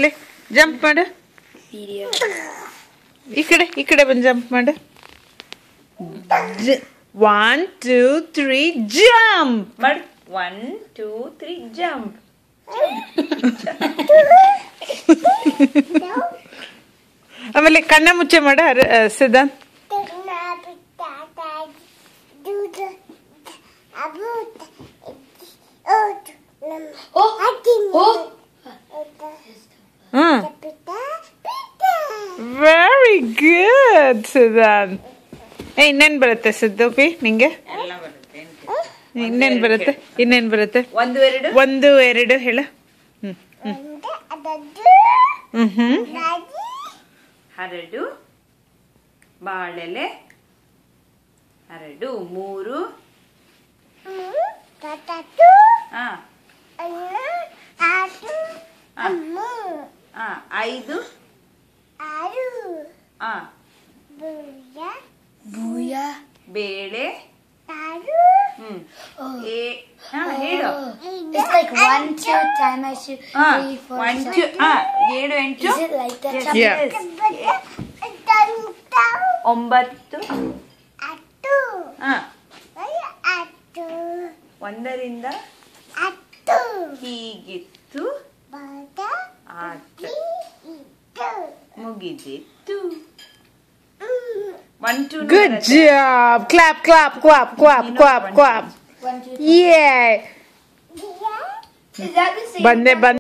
Jump ಮಾಡು Video. ಈ ಕಡೆ ಈ ಕಡೆ ಬಂದು ಜಂಪ್ ಮಾಡು ಒನ್ ಟೂ ತ್ರೀ ಜಂಪ್ ಮಾಡು ಒನ್ ಟೂ ತ್ರೀ ಜಂಪ್ ಆಮೇಲೆ ಕಣ್ಣ ಮುಚ್ಚೆ ಮಾಡ Siddhant Oh, hmm very good Siddhant ಏ ಇನ್ನೇನ್ ಬರುತ್ತೆ ಸಿದ್ದು ಪಿ ನಿಂಗೆ ಎಲ್ಲ ಬರುತ್ತೆ ಇನ್ನೇನ್ ಬರುತ್ತೆ ಇನ್ನೇನ್ ಬರುತ್ತೆ ಒಂದು ಎರಡು ಒಂದು ಎರಡು ಹೇಳು ಹ್ಮ್ ಹ್ಮ್ ಹ್ಮ್ ಹರಡು ಬಾಳೆಲೆ ಹರಡು ಮೂರು ಹಾ ಹಾ ಐದು ಹಾ Booyah. ಬೇಳೆ ಹ್ಮ್ Oh. ಏ ಹಾ ಹೇಳು It's like one, two, time I should ಹಾ three, four, one seven. Two ಹಾ ಏಳು ಎಂಟು Is it like that? Yes, Yeah. yes. ಒಂಬತ್ತು ಹಾ ಒಂದರಿಂದ ಹೀಗಿತ್ತು ಆಟ ಮುಗಿದಿತ್ತು one two good job clap clap clap clap clap clap One, two, ಯೇ Is that the same? ಬಂದೆ ಬಂದೆ